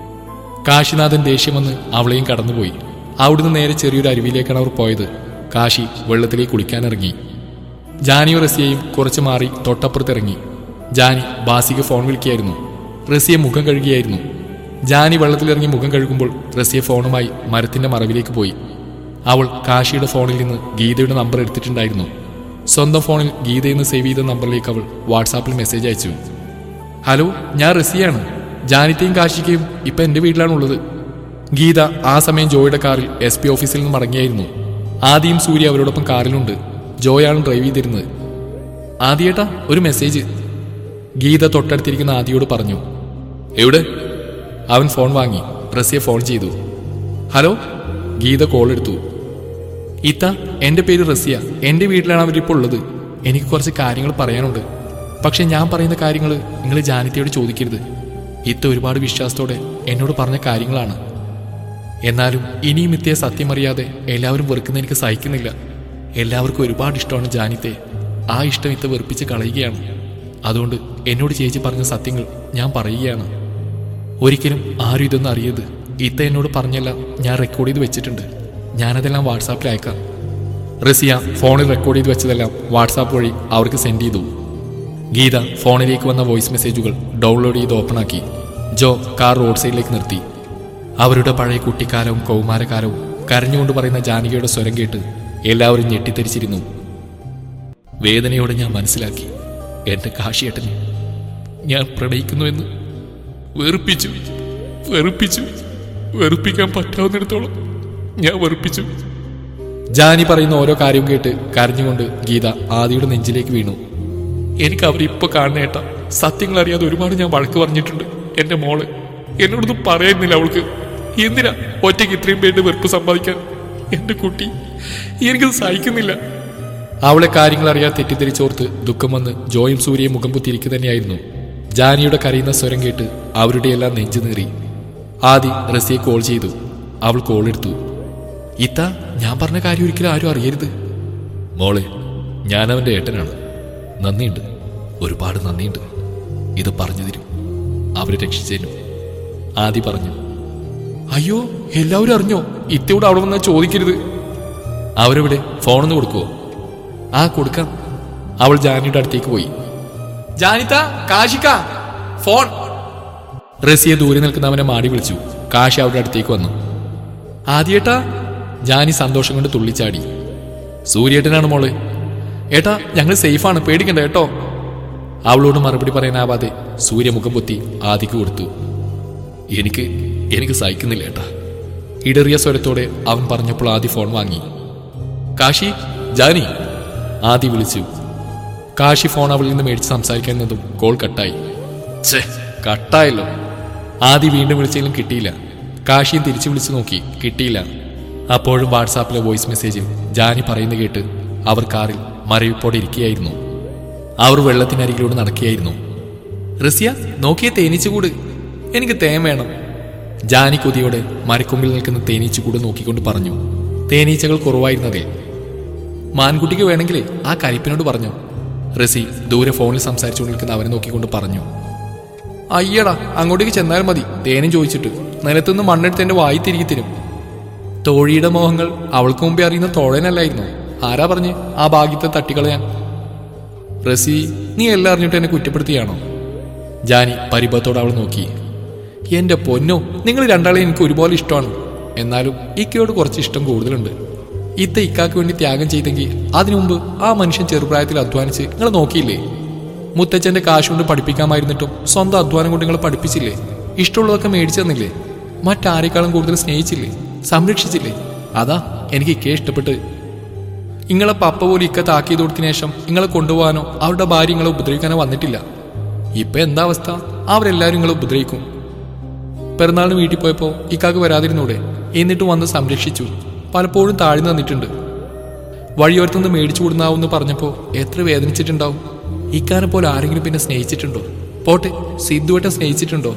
കാശിനാഥൻ ദേഷ്യം വന്ന് അവളെയും കടന്നുപോയി അവിടുന്ന് നേരെ ചെറിയൊരു അരുവിയിലേക്കാണ് അവർ പോയത് കാശി വെള്ളത്തിലേക്ക് കുളിക്കാനിറങ്ങി ജാനിയും റസിയയും കുറച്ച് മാറി തൊട്ടപ്പുറത്തിറങ്ങി ജാനി ബാസിക്ക് ഫോൺ വിളിക്കുകയായിരുന്നു റസിയ മുഖം കഴുകിയായിരുന്നു ജാനി വെള്ളത്തിലിറങ്ങി മുഖം കഴുകുമ്പോൾ റസിയ ഫോണുമായി മരത്തിന്റെ മറവിലേക്ക് പോയി അവൾ കാശിയുടെ ഫോണിൽ നിന്ന് ഗീതയുടെ നമ്പർ എടുത്തിട്ടുണ്ടായിരുന്നു സ്വന്തം ഫോണിൽ ഗീതയെന്ന് സേവ് ചെയ്ത നമ്പറിലേക്ക് അവൾ വാട്സാപ്പിൽ മെസ്സേജ് അയച്ചു ഹലോ ഞാൻ റസിയാണ് ജാനിത്തെയും കാശിക്കയും ഇപ്പൊ എന്റെ വീട്ടിലാണുള്ളത് ഗീത ആ സമയം ജോയുടെ കാറിൽ എസ് പി ഓഫീസിൽ നിന്ന് മടങ്ങിയായിരുന്നു ആദിയും സൂര്യ അവരോടൊപ്പം കാറിലുണ്ട് ജോയാണ് ഡ്രൈവ് ചെയ്തിരുന്നത് ആദിയേട്ടാ ഒരു മെസ്സേജ് ഗീത തൊട്ടടുത്തിരിക്കുന്ന ആദിയോട് പറഞ്ഞു എവിടെ അവൻ ഫോൺ വാങ്ങി റസിയെ ഫോൺ ചെയ്തു ഹലോ ഗീത കോൾ എടുത്തു ഇത്ത എന്റെ പേര് റസിയ എന്റെ വീട്ടിലാണ് അവരിപ്പോൾ ഉള്ളത് എനിക്ക് കുറച്ച് കാര്യങ്ങൾ പറയാനുണ്ട് പക്ഷെ ഞാൻ പറയുന്ന കാര്യങ്ങൾ നിങ്ങൾ ജാനിത്തയോട് ചോദിക്കരുത് ഇത്ത ഒരുപാട് വിശ്വാസത്തോടെ എന്നോട് പറഞ്ഞ കാര്യങ്ങളാണ് എന്നാലും ഇനിയും ഇത്തയെ സത്യമറിയാതെ എല്ലാവരും വെറുക്കുന്ന എനിക്ക് സഹിക്കുന്നില്ല എല്ലാവർക്കും ഒരുപാട് ഇഷ്ടമാണ് ജാനിത്തെ ആ ഇഷ്ടം ഇത്ത വെറുപ്പിച്ച് കളയുകയാണ് അതുകൊണ്ട് എന്നോട് ചേച്ചി പറഞ്ഞ സത്യങ്ങൾ ഞാൻ പറയുകയാണ് ഒരിക്കലും ആരും ഇതൊന്നും അറിയരുത് ഇത്ത എന്നോട് പറഞ്ഞല്ല ഞാൻ റെക്കോർഡ് ചെയ്ത് വെച്ചിട്ടുണ്ട് ഞാനതെല്ലാം വാട്സാപ്പിൽ അയക്കാം റസിയ ഫോണിൽ റെക്കോർഡ് ചെയ്ത് വെച്ചതെല്ലാം വാട്സാപ്പ് വഴി അവർക്ക് സെൻഡ് ചെയ്തു ഗീത ഫോണിലേക്ക് വന്ന വോയിസ് മെസ്സേജുകൾ ഡൗൺലോഡ് ചെയ്ത് ഓപ്പണാക്കി ജോ കാർ റോഡ് സൈഡിലേക്ക് നിർത്തി അവരുടെ പഴയ കുട്ടിക്കാലവും കൗമാരകാലവും കരഞ്ഞുകൊണ്ട് പറയുന്ന ജാനകിയുടെ സ്വരം കേട്ട് എല്ലാവരും ഞെട്ടിത്തെരിച്ചിരുന്നു വേദനയോടെ ഞാൻ മനസ്സിലാക്കി എന്റെ കാശിയേട്ടനെ ഞാൻ പ്രണയിക്കുന്നുവെന്ന് വെറുപ്പിച്ചു വെറുപ്പിച്ചു വെറുപ്പിക്കാൻ പറ്റാവുന്നിടത്തോളം ഞാൻ വെറുപ്പിച്ചു ജാനി പറയുന്ന ഓരോ കാര്യവും കേട്ട് കരഞ്ഞുകൊണ്ട് ഗീത ആദിയുടെ നെഞ്ചിലേക്ക് വീണു എനിക്ക് അവരിപ്പോ കാണുന്ന ഏട്ട സത്യങ്ങൾ അറിയാതെ ഒരുപാട് ഞാൻ വഴക്ക് പറഞ്ഞിട്ടുണ്ട് എന്റെ മോള് എന്നോടൊന്നും പറയുന്നില്ല അവൾക്ക് എന്തിനാ ഒറ്റയ്ക്ക് ഇത്രയും പേരുടെ വെറുപ്പ് സമ്പാദിക്കാൻ എന്റെ കുട്ടി എനിക്കത് സഹിക്കുന്നില്ല അവളെ കാര്യങ്ങൾ അറിയാതെ തെറ്റിദ്ധരിച്ചോർത്ത് ദുഃഖം വന്ന് ജോയും സൂര്യയും മുഖം കുത്തിയിരിക്കുക തന്നെയായിരുന്നു ജാനിയുടെ കരയുന്ന സ്വരം കേട്ട് അവരുടെ എല്ലാം നെഞ്ചു നേറി ആദി റസിയെ കോൾ ചെയ്തു അവൾ കോൾ എടുത്തു ഇത്ത ഞാൻ പറഞ്ഞ കാര്യം ഒരിക്കലും ആരും അറിയരുത് മോളെ ഞാൻ അവന്റെ ഏട്ടനാണ് നന്ദിയുണ്ട് ഒരുപാട് നന്ദിയുണ്ട് ഇത് പറഞ്ഞു തരും അവരെ രക്ഷിച്ചതിനും ആദി പറഞ്ഞു അയ്യോ എല്ലാവരും അറിഞ്ഞോ ഇത്തയോട് അവിടെ വന്നാൽ ചോദിക്കരുത് അവരെവിടെ ഫോണൊന്ന് കൊടുക്കുവോ ആ കൊടുക്കാം അവൾ ജാനിയുടെ അടുത്തേക്ക് പോയി ജാനിത കാശിക്ക ഫോൺ റസിയെ ദൂരെ നിൽക്കുന്നവനെ മാടി വിളിച്ചു കാശി അവരുടെ അടുത്തേക്ക് വന്നു ആദ്യേട്ടാ ജാനി സന്തോഷം കൊണ്ട് തുള്ളിച്ചാടി സൂര്യേട്ടനാണ് മോള് ഏട്ടാ ഞങ്ങൾ സേഫാണ് പേടിക്കണ്ട കേട്ടോ അവളോട് മറുപടി പറയാനാവാതെ സൂര്യ മുഖം പൊത്തി ആദിക്ക് കൊടുത്തു എനിക്ക് എനിക്ക് സഹിക്കുന്നില്ല ഏട്ടാ ഇടറിയ സ്വരത്തോടെ അവൻ പറഞ്ഞപ്പോൾ ആദി ഫോൺ വാങ്ങി കാശി ജാനി ആദി വിളിച്ചു കാശി ഫോൺ അവളിൽ നിന്ന് മേടിച്ച് സംസാരിക്കാൻ നിന്നതും കോൾ കട്ടായി ഛേ കട്ടായല്ലോ ആദി വീണ്ടും വിളിച്ചെങ്കിലും കിട്ടിയില്ല കാശിയും തിരിച്ചു വിളിച്ചു നോക്കി കിട്ടിയില്ല അപ്പോഴും വാട്സാപ്പിലെ വോയിസ് മെസ്സേജിൽ ജാനി പറയുന്നത് കേട്ട് അവർ കാറിൽ മരവിപ്പോടെ ഇരിക്കുകയായിരുന്നു അവർ വെള്ളത്തിനരികിലൂടെ നടക്കുകയായിരുന്നു റസിയ നോക്കിയ തേനീച്ചുകൂട് എനിക്ക് തേൻ വേണം ജാനി കൊതിയോടെ മരക്കൊമ്പിൽ നിൽക്കുന്ന തേനീച്ചുകൂട് നോക്കിക്കൊണ്ട് പറഞ്ഞു തേനീച്ചകൾ കുറവായിരുന്നതേ മാൻകുട്ടിക്ക് വേണമെങ്കിലേ ആ കരിപ്പിനോട് പറഞ്ഞു റസി ദൂരെ ഫോണിൽ സംസാരിച്ചുകൊണ്ട് നിൽക്കുന്ന അവനെ നോക്കിക്കൊണ്ട് പറഞ്ഞു അയ്യടാ അങ്ങോട്ടേക്ക് ചെന്നാൽ മതി തേനും ചോദിച്ചിട്ട് നിലത്തുനിന്ന് മണ്ണെടുത്ത് എന്റെ വായി തിരികെ തരും തോഴിയുടെ മോഹങ്ങൾ അവൾക്ക് മുമ്പേ അറിയുന്ന തോഴനല്ലായിരുന്നു ആരാ പറഞ്ഞ് ആ ഭാഗ്യത്തെ തട്ടിക്കളയാൻ റസി നീ എല്ലാം അറിഞ്ഞിട്ട് എന്നെ കുറ്റപ്പെടുത്തിയാണോ ജാനി പരിഭവത്തോടെ അവൾ നോക്കി എന്റെ പൊന്നോ നിങ്ങൾ രണ്ടാളെ എനിക്ക് ഒരുപോലെ ഇഷ്ടമാണ് എന്നാലും ഇക്കയോട് കുറച്ച് ഇഷ്ടം കൂടുതലുണ്ട് ഇത്ത ഇക്കാക്ക് വേണ്ടി ത്യാഗം ചെയ്തെങ്കിൽ അതിനു മുമ്പ് ആ മനുഷ്യൻ ചെറുപ്രായത്തിൽ അധ്വാനിച്ച് നിങ്ങൾ നോക്കിയില്ലേ മുത്തച്ഛന്റെ കാശ് കൊണ്ട് പഠിപ്പിക്കാമായിരുന്നിട്ടും സ്വന്തം അധ്വാനം കൊണ്ട് നിങ്ങൾ പഠിപ്പിച്ചില്ലേ ഇഷ്ടമുള്ളതൊക്കെ മേടിച്ചു തന്നില്ലേ മറ്റാരെക്കാളും കൂടുതൽ സ്നേഹിച്ചില്ലേ സംരക്ഷിച്ചില്ലേ അതാ എനിക്ക് ഇക്കയെ ഇഷ്ടപ്പെട്ട് ഇങ്ങളെ പപ്പ പോലും ഇക്ക താക്കിയത് കൊടുത്തതിനു ശേഷം ഇങ്ങളെ കൊണ്ടുപോകാനോ അവരുടെ ഭാര്യ ഇങ്ങളെ ഉപദ്രവിക്കാനോ വന്നിട്ടില്ല ഇപ്പൊ എന്താ അവസ്ഥ അവരെല്ലാരും ഇങ്ങളെ ഉപദ്രവിക്കും പിറന്നാളിന് വീട്ടിൽ പോയപ്പോ ഇക്കാക്ക് വരാതിരുന്നൂടെ എന്നിട്ട് വന്ന് സംരക്ഷിച്ചു പലപ്പോഴും താഴ്ന്നു തന്നിട്ടുണ്ട് വഴിയോരത്തുനിന്ന് മേടിച്ചു കൊടുന്നാവെന്ന് പറഞ്ഞപ്പോ എത്ര വേദനിച്ചിട്ടുണ്ടാവും ഇക്കാനെ പോലെ ആരെങ്കിലും പിന്നെ സ്നേഹിച്ചിട്ടുണ്ടോ പോട്ടെ സിദ്ധുവേട്ടൻ സ്നേഹിച്ചിട്ടുണ്ടോ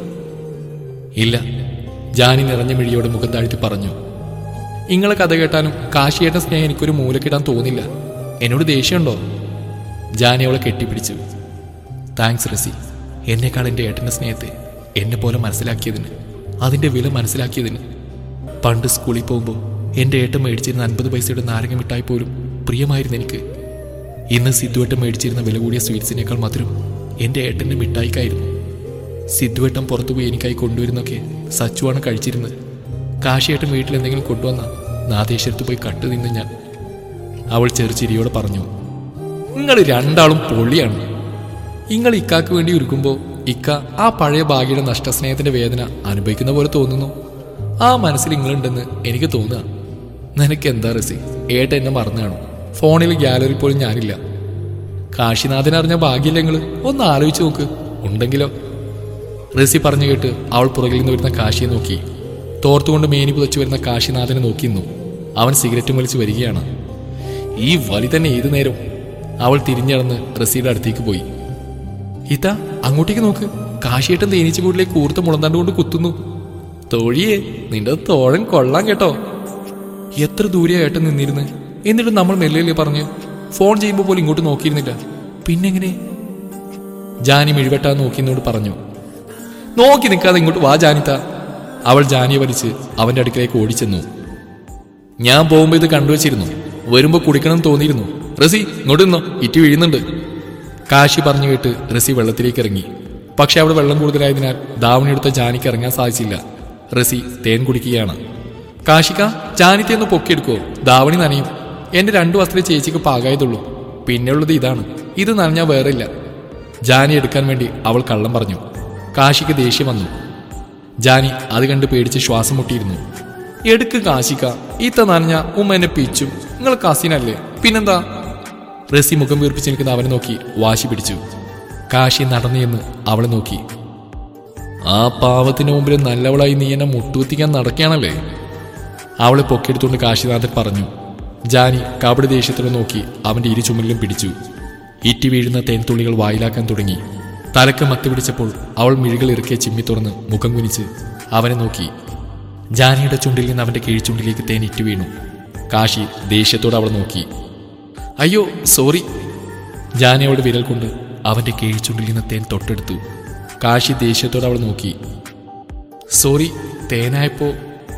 ഇല്ല ജാനി നിറഞ്ഞ മിഴിയോടെ മുഖം താഴ്ത്തി പറഞ്ഞു ഇങ്ങളെ കഥ കേട്ടാലും കാശിയേട്ട സ്നേഹം എനിക്കൊരു മൂലക്കിടാൻ തോന്നില്ല എന്നോട് ദേഷ്യമുണ്ടോ ജാനി അവളെ കെട്ടിപ്പിടിച്ചു താങ്ക്സ് റസി എന്നേക്കാൾ എൻ്റെ ഏട്ടൻ്റെ സ്നേഹത്തെ എന്നെ പോലെ മനസ്സിലാക്കിയതിന് അതിൻ്റെ വില മനസ്സിലാക്കിയതിന് പണ്ട് സ്കൂളിൽ പോകുമ്പോൾ എൻ്റെ ഏട്ടൻ മേടിച്ചിരുന്ന അൻപത് പൈസയുടെ നാരങ്ങ മിഠായി പോലും പ്രിയമായിരുന്നു എനിക്ക് ഇന്ന് സിദ്ധുവേട്ടൻ മേടിച്ചിരുന്ന വില കൂടിയ സ്വീറ്റ്സിനേക്കാൾ മധുരം എൻ്റെ ഏട്ടൻ്റെ മിഠായിക്കായിരുന്നു സിദ്ധുവേട്ടൻ പുറത്തുപോയി എനിക്കായി കൊണ്ടുവരുന്നൊക്കെ സച്ചുവാണ് കഴിച്ചിരുന്നത് കാശിയേട്ടൻ വീട്ടിൽ എന്തെങ്കിലും കൊണ്ടുവന്ന നാദേശ്വരത്ത് പോയി കട്ടു നിന്ന് ഞാൻ അവൾ ചെറുചിരിയോടെ പറഞ്ഞു നിങ്ങൾ രണ്ടാളും പൊള്ളിയാണ് നിങ്ങൾ ഇക്കാക്ക് വേണ്ടി ഒരുക്കുമ്പോൾ ഇക്ക ആ പഴയ ഭാഗ്യയുടെ നഷ്ടസ്നേഹത്തിന്റെ വേദന അനുഭവിക്കുന്ന പോലെ തോന്നുന്നു ആ മനസ്സിൽ നിങ്ങളുണ്ടെന്ന് എനിക്ക് തോന്നുക നിനക്ക് എന്താ റസി ഏട്ട എന്നെ മറന്നു കാണും ഫോണിൽ ഗാലറി പോലും ഞാനില്ല കാശിനാഥൻ അറിഞ്ഞ ഭാഗ്യമില്ല നിങ്ങൾ ഒന്ന് ആലോചിച്ച് നോക്ക് ഉണ്ടെങ്കിലോ റസി പറഞ്ഞു കേട്ട് അവൾ പുറകിൽ നിന്ന് വരുന്ന കാശിയെ നോക്കി തോർത്തുകൊണ്ട് മേനി പുതച്ചു വരുന്ന കാശിനാഥനെ നോക്കിയിരുന്നു അവൻ സിഗരറ്റും വലിച്ചു വരികയാണ് ഈ വലി തന്നെ ഏതു നേരം അവൾ തിരിഞ്ഞടന്ന് റസിയുടെ അടുത്തേക്ക് പോയി ഇതാ അങ്ങോട്ടേക്ക് നോക്ക് കാശിയേട്ടൻ തേനീച്ച കൂട്ടിലേക്ക് കൂർത്ത മുളന്താണ്ട് കൊണ്ട് കുത്തുന്നു തോഴിയെ നിന്റെ തോഴൻ കൊള്ളാം കേട്ടോ എത്ര ദൂരെ ഏട്ടൻ നിന്നിരുന്ന് എന്നിട്ട് നമ്മൾ മെല്ലല്ലേ പറഞ്ഞ് ഫോൺ ചെയ്യുമ്പോൾ പോലും ഇങ്ങോട്ട് നോക്കിയിരുന്നില്ല പിന്നെങ്ങനെ ജാനി മിഴിവെട്ടാൻ നോക്കിയെന്നോട് പറഞ്ഞു നോക്കി നിൽക്കാതെ ഇങ്ങോട്ട് വാ ജാനിത്ത അവൾ ജാനിയെ വലിച്ച് അവന്റെ അടുക്കലേക്ക് ഓടിച്ചെന്നു ഞാൻ പോകുമ്പോൾ ഇത് കണ്ടുവച്ചിരുന്നു വരുമ്പോ കുടിക്കണം എന്ന് തോന്നിയിരുന്നു റസി ഇങ്ങോട്ട് നിന്നോ ഇറ്റി വീഴുന്നുണ്ട് കാശി പറഞ്ഞു കേട്ട് റസി വെള്ളത്തിലേക്ക് ഇറങ്ങി പക്ഷെ അവിടെ വെള്ളം കൂടുതലായതിനാൽ ധാവണിയെടുത്ത ജാനിക്ക് ഇറങ്ങാൻ സാധിച്ചില്ല റസി തേൻ കുടിക്കുകയാണ് കാശിക്ക ജാനിത്തെ ഒന്ന് പൊക്കിയെടുക്കോ ധാവണി നനയും എന്റെ രണ്ടു വസ്ത്രം ചേച്ചിക്ക് പാകായതുള്ളൂ പിന്നെയുള്ളത് ഇതാണ് ഇത് നനഞ്ഞാൽ വേറില്ല ജാനി എടുക്കാൻ വേണ്ടി അവൾ കള്ളം പറഞ്ഞു കാശിക്ക് ദേഷ്യം വന്നു ജാനി അത് കണ്ട് പേടിച്ച് ശ്വാസം മുട്ടിയിരുന്നു എടുക്ക് കാശിക്ക ഈത്ത നനഞ്ഞ ഉമ്മ എന്നെ പിച്ചും നിങ്ങൾ കസിനല്ലേ പിന്നെന്താ റസി മുഖം വീർപ്പിച്ച് നിൽക്കുന്ന അവനെ നോക്കി വാശി പിടിച്ചു കാശി നടന്നു എന്ന് അവളെ നോക്കി ആ പാവത്തിന് മുമ്പിൽ നല്ലവളായി നീ എന്നെ മുട്ടുകുത്തിക്കാൻ നടക്കുകയാണല്ലേ അവളെ പൊക്കിയെടുത്തുകൊണ്ട് കാശിനാഥൻ പറഞ്ഞു ജാനി കബഡി ദേഷ്യത്തോടെ നോക്കി അവന്റെ ഇരു ചുമലിലും പിടിച്ചു ഇറ്റി വീഴുന്ന തേൻതുള്ളികൾ വായിലാക്കാൻ തുടങ്ങി തലക്ക് മത്തി പിടിച്ചപ്പോൾ അവൾ മിഴികൾ ഇറുക്കിയ ചിമ്മി തുറന്ന് മുഖം കുനിച്ച് അവനെ നോക്കി ജാനിയുടെ ചുണ്ടിൽ നിന്ന് അവന്റെ കീഴ്ചുണ്ടിലേക്ക് തേൻ ഇറ്റു വീണു കാശി ദേഷ്യത്തോടെ അവളെ നോക്കി അയ്യോ സോറി ജാനി അവളുടെ വിരൽ കൊണ്ട് അവന്റെ കീഴ്ചുണ്ടിൽ നിന്ന് തേൻ തൊട്ടെടുത്തു കാശി ദേഷ്യത്തോടെ അവൾ നോക്കി സോറി തേനായപ്പോ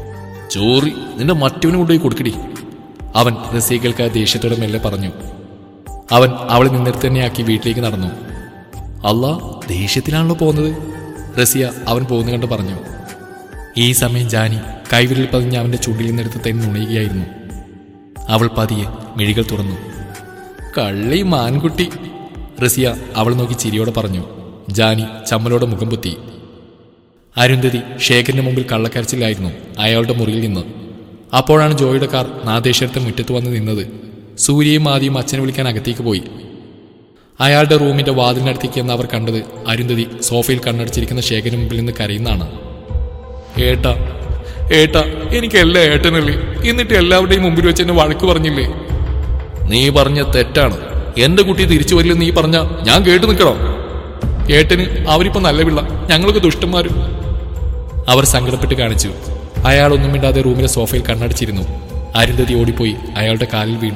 ചോറി നിന്റെ മറ്റവന് കൊണ്ടുപോയി കൊടുക്കടി അവൻ റസിയകൾക്ക് ദേഷ്യത്തോടെ മെല്ലെ പറഞ്ഞു അവൻ അവളെ നിന്നിടത്ത് തന്നെയാക്കി വീട്ടിലേക്ക് നടന്നു അല്ല ദേഷ്യത്തിലാണല്ലോ പോകുന്നത് റസിയ അവൻ പോകുന്ന കണ്ട് പറഞ്ഞു ഈ സമയം ജാനി കൈവിരൽ പതിഞ്ഞ് അവന്റെ ചുണ്ടിൽ നിന്നെടുത്ത് തന്നെ നുണയുകയായിരുന്നു അവൾ പതിയെ മിഴികൾ തുറന്നു കള്ളി മാൻകുട്ടി റസിയ അവൾ നോക്കി ചിരിയോടെ പറഞ്ഞു ജാനി ചമ്മലോടെ മുഖം പൊത്തി അരുന്ധതി ശേഖരന്റെ മുമ്പിൽ കള്ളക്കരച്ചിലായിരുന്നു അയാളുടെ മുറിയിൽ നിന്ന് അപ്പോഴാണ് ജോയിയുടെ കാർ നാദേശ്വരത്തെ മുറ്റത്ത് വന്ന് നിന്നത് സൂര്യയും ആദിയും അച്ഛനെ വിളിക്കാൻ അകത്തേക്ക് പോയി അയാളുടെ റൂമിന്റെ വാതിലിനടുത്തേക്ക് എന്ന് അവർ കണ്ടത് അരുന്ധതി സോഫയിൽ കണ്ണടച്ചിരിക്കുന്ന ശേഖരന് മുമ്പിൽ നിന്ന് കരയുന്നതാണ് ഏട്ടാ ഏട്ടാ എനിക്ക് എല്ലാ ഏട്ടനല്ലേ എന്നിട്ട് എല്ലാവരുടെയും മുമ്പിൽ വെച്ച് എന്നെ വഴക്ക് പറഞ്ഞില്ലേ നീ പറഞ്ഞ തെറ്റാണ് എന്റെ കുട്ടി തിരിച്ചു വരില്ലെന്ന് നീ പറഞ്ഞ ഞാൻ കേട്ടു നിൽക്കണോ ഏട്ടന് അവരിപ്പോ നല്ല പിള്ള ഞങ്ങൾക്ക് ദുഷ്ടന്മാരും അവർ സങ്കടപ്പെട്ട് കാണിച്ചു അയാൾ ഒന്നും മിണ്ടാതെ റൂമിലെ സോഫയിൽ കണ്ണടച്ചിരുന്നു അരുന്ധതി ഓടിപ്പോയി അയാളുടെ കാലിൽ വീണു